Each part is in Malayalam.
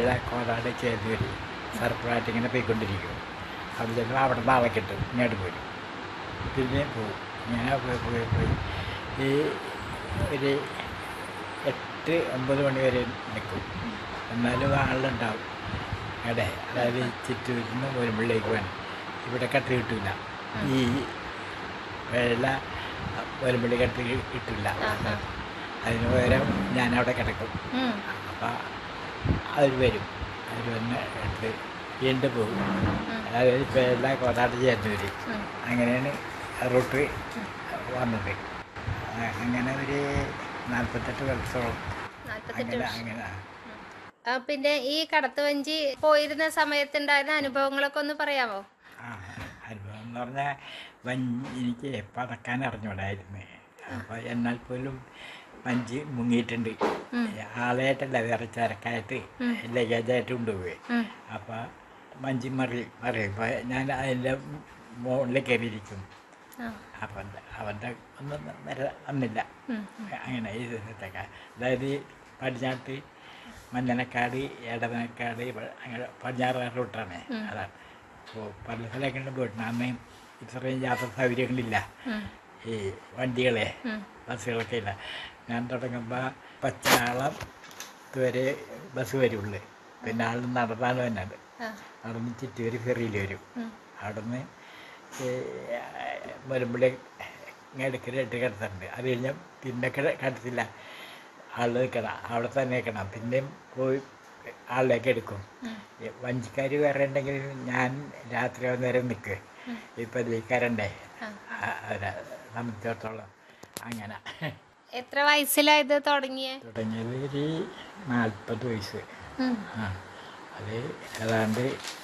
വേഴ കോതാട് ചേർന്നൂര് സർപ്പറായിട്ട് ഇങ്ങനെ പോയിക്കൊണ്ടിരിക്കും അവിടെ ചെല്ലുമ്പോൾ അവിടെ നിന്ന് ആളെ കിട്ടും ഇങ്ങോട്ട് പോരും പിന്നെ പോവും ഇങ്ങനെ പോയി പോയി പോയി ഈ ഒരു എട്ട് ഒമ്പത് മണി വരെ നിൽക്കും എന്നാലും ആളുണ്ടാവും ഇവിടെ അതായത് ചിറ്റൂരിൽ നിന്ന് വരുമ്പോഴേക്ക് വേണം ഇവിടെ കട്ട് കിട്ടില്ല ഈ വെള്ള വരുമ്പള്ളി കട്ട് കിട്ടില്ല അതിന് പകരം ഞാനവിടെ കിടക്കും ഉം. അപ്പം അവർ വരും അവർ വന്ന് എടുത്ത് വീണ്ടും പോകും അതായത് ഇപ്പം എല്ലാ കോതാട്ട് ചേർന്നൂര് ഉം. അങ്ങനെയാണ് റൂട്ട് വന്നത് ആ, അങ്ങനെ ഒരു നാൽപ്പത്തെട്ട് വർഷത്തോളം നാല്പത്തെട്ട് അങ്ങനെ വർഷം അങ്ങനെ ആ, പിന്നെ ഈ കടത്തുവഞ്ചി പോയിരുന്ന സമയത്തുണ്ടായിരുന്ന അനുഭവങ്ങളൊക്കെ ഒന്ന് പറയാമോ ആ അനുഭവം എന്ന് പറഞ്ഞാൽ വഞ്ചി എനിക്ക് പതക്കാൻ അറിഞ്ഞൂടായിരുന്നു അപ്പോൾ എന്നാൽ പോലും വഞ്ചി മുങ്ങിയിട്ടുണ്ട് ആളായിട്ടല്ല വേറെ ചരക്കായിട്ട് ലഗേജായിട്ട് കൊണ്ടുപോയി ഉം. അപ്പോൾ വഞ്ചി മറി മറിയും അപ്പോൾ ഞാൻ അതിൻ്റെ മുകളിൽ കയറിയിരിക്കും ആ. അപ്പം അവൻ്റെ ഒന്നും നിര വന്നില്ല ഉം. അങ്ങനെ ഈ സ്ഥലത്തൊക്കെ അതായത് പടിഞ്ഞാട്ട് മഞ്ഞനക്കാട് എടവനക്കാട് പ- അങ്ങനെ പടിഞ്ഞാറ് റൂട്ടാണ് അതാണ് അപ്പോൾ പല സ്ഥലങ്ങളിലും പോയിട്ടുണ്ട് അന്ന് ഇത്രയും യാത്രാ സൗകര്യങ്ങളില്ല ഉം. ഈ വണ്ടികളെ ഉം. ബസ്സുകളൊക്കെ ഇല്ല ഞാൻ തുടങ്ങുമ്പോൾ പച്ചാളം ഇതുവരെ ബസ് വരുള്ളൂ പിന്നെ ആൾ നടന്നാണ് വന്നത് ആ. നടന്ന് ചിറ്റൂര് ഫെറിയിൽ വരും ഉം. അവിടുന്ന് വരുമ്പോഴേ ഇടയ്ക്കിട്ട് കിടത്തുന്നുണ്ട് അത് കഴിഞ്ഞാൽ പിന്നെ കിട- കിടത്തില്ല ആൾ നിൽക്കണം അവിടെ തന്നെ നിൽക്കണം പിന്നെയും പോയി ആളിലേക്ക് എടുക്കും ഈ വഞ്ചിക്കാർ വേറെ ഉണ്ടെങ്കിൽ ഞാൻ രാത്രി നേരം നിൽക്കുക ഇപ്പം ജയിക്കാറുണ്ടേ അവരെ സംബന്ധിച്ചിടത്തോളം അങ്ങനെ എത്ര വയസ്സിലായത് തുടങ്ങിയേ തുടങ്ങിയത് ഒരു നാൽപ്പത് വയസ്സ് ഉം. ആ അത് ഏതാണ്ട്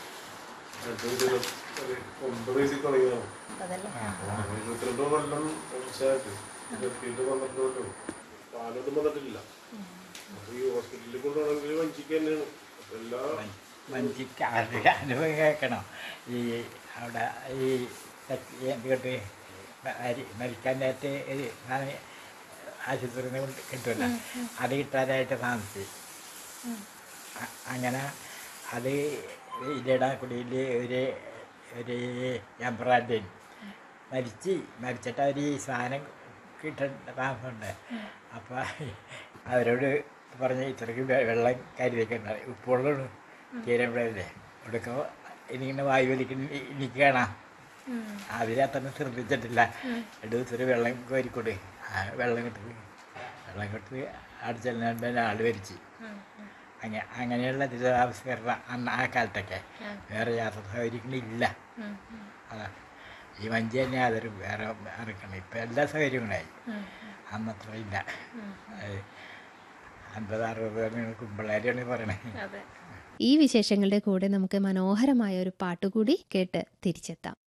ഒമ്പത് വയസ്സിൽ തുടങ്ങിയതാണ് അതല്ലേ ഇരുപത്തിരണ്ട് കൊല്ലം തീർച്ചയായിട്ട് ഇരുപത്തിയെട്ട് പന്ത്രണ്ട് കൊല്ലം പാലൊന്നും വന്നിട്ടില്ല അപ്പൊ ഈ ഹോസ്പിറ്റലിൽ കൊണ്ടുപോകണമെങ്കിൽ വഞ്ചിക്ക് തന്നെയാണ് അപ്പൊ എല്ലാ വഞ്ചിക്ക് അവരുടെ അനുഭവം കേൾക്കണം ഈ അവിടെ ഈ എന്തുകൊണ്ട് മരിക്കാൻ നേരത്തെ ഒരു സാധനം ആശുപത്രിയിൽ നിന്ന് കൊണ്ട് കിട്ടുമല്ലോ അത് കിട്ടാനായിട്ട് താമസിച്ചു അ- അങ്ങനെ അത് ഇല്ലടാക്കുടിയിൽ ഒരു ഒരു എംബ്രാൻഡൻ മരിച്ച് മരിച്ചിട്ട് അവർ ഈ സാധനം കിട്ടേണ്ട താമസമുണ്ട് അപ്പോൾ അവരോട് പറഞ്ഞ് ഇത്രയ്ക്ക് വെ- വെള്ളം കരുതിക്കണ്ട ഉപ്പുള്ളൂ തീരമ്പഴല്ലേ കൊടുക്കുമ്പോൾ എനിക്കിങ്ങനെ വായു വലിക്കുന്ന എനിക്ക് കാണാം അതിനകത്തൊന്നും ശ്രദ്ധിച്ചിട്ടില്ല രണ്ട് ദിവസം വെള്ളം കോരിക്കൊട് ആ വെള്ളം കിട്ടത് വെള്ളം കിട്ടത് അവിടെ ചെല്ലാണ്ട് ആൾ വരിച്ച് അങ്ങനെ അങ്ങനെയുള്ള ദുരിതാവസ്ഥ അന്ന് ആ കാലത്തൊക്കെ വേറെ യാത്ര സൗകര്യങ്ങളില്ല അതാ ഈ വഞ്ചി തന്നെ അതൊരു വേറെ ഇറക്കണം ഇപ്പം എല്ലാ സൗകര്യങ്ങളായി അന്നത്ര ഇല്ല അത് അൻപത് അറുപത് പേര് കുമ്പളാരിയാണ് പറയണേ അതെ ഈ വിശേഷങ്ങളുടെ കൂടെ നമുക്ക് മനോഹരമായ ഒരു പാട്ടുകൂടി കേട്ട് തിരിച്ചെത്താം